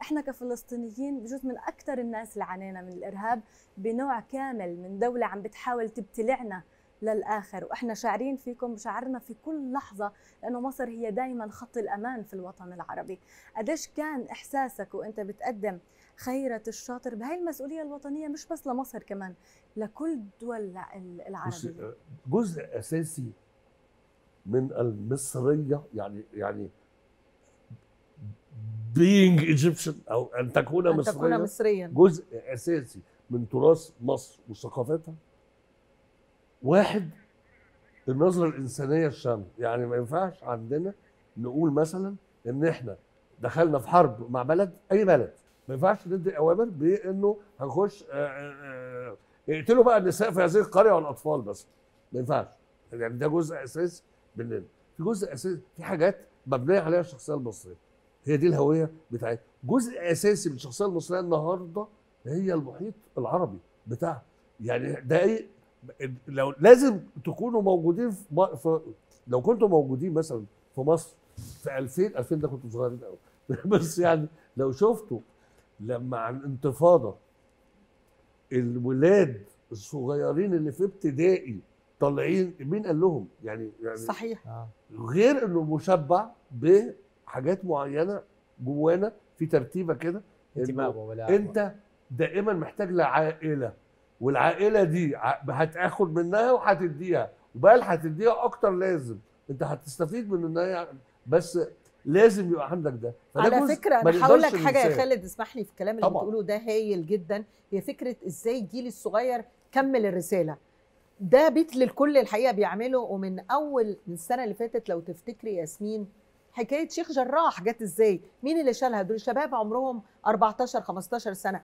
احنا كفلسطينيين بجوز من اكثر الناس اللي عانينا من الارهاب بنوع كامل من دوله عم بتحاول تبتلعنا للاخر واحنا شاعرين فيكم شعرنا في كل لحظه لانه مصر هي دائما خط الامان في الوطن العربي قديش كان احساسك وانت بتقدم خيرة الشاطر بهاي المسؤولية الوطنية مش بس لمصر كمان لكل الدول العربية جزء أساسي من المصرية يعني يعني being Egyptian أو أن تكون أن مصريا تكون مصريا جزء أساسي من تراث مصر وثقافتها واحد النظرة الإنسانية الشاملة يعني ما ينفعش عندنا نقول مثلا إن إحنا دخلنا في حرب مع بلد أي بلد ما ينفعش ندي أوامر بإنه هنخش آه، آه، آه، اقتلوا بقى النساء في هذه القرية والأطفال بس ما ينفعش يعني ده جزء أساسي مننا في جزء أساسي في حاجات مبنية عليها الشخصية المصرية هي دي الهوية بتاعتها جزء أساسي من الشخصية المصرية النهاردة هي المحيط العربي بتاعها يعني ده ايه لو لازم تكونوا موجودين في, م- في لو كنتوا موجودين مثلا في مصر في 2000 2000 ده كنتوا صغيرين قوي بس يعني لو شفتوا لما عن انتفاضه الولاد الصغيرين اللي في ابتدائي طالعين مين قال لهم يعني يعني صحيح آه. غير انه مشبع بحاجات معينه جوانا في ترتيبه كده إنه انتماء وولاء انت دائما محتاج لعائله والعائله دي ع- هتاخد منها وهتديها بل هتديها اكتر لازم انت هتستفيد من ان هي بس لازم يبقى عندك ده فده على جزء فكره ما انا هقول لك نقدرش حاجه يا ننساه. خالد اسمح لي في الكلام اللي طبعاً. بتقوله ده هايل جدا هي فكره ازاي الجيل الصغير كمل الرساله ده بيت للكل الحقيقه بيعمله ومن اول من السنه اللي فاتت لو تفتكري ياسمين حكايه شيخ جراح جت ازاي مين اللي شالها دول شباب عمرهم 14 15 سنه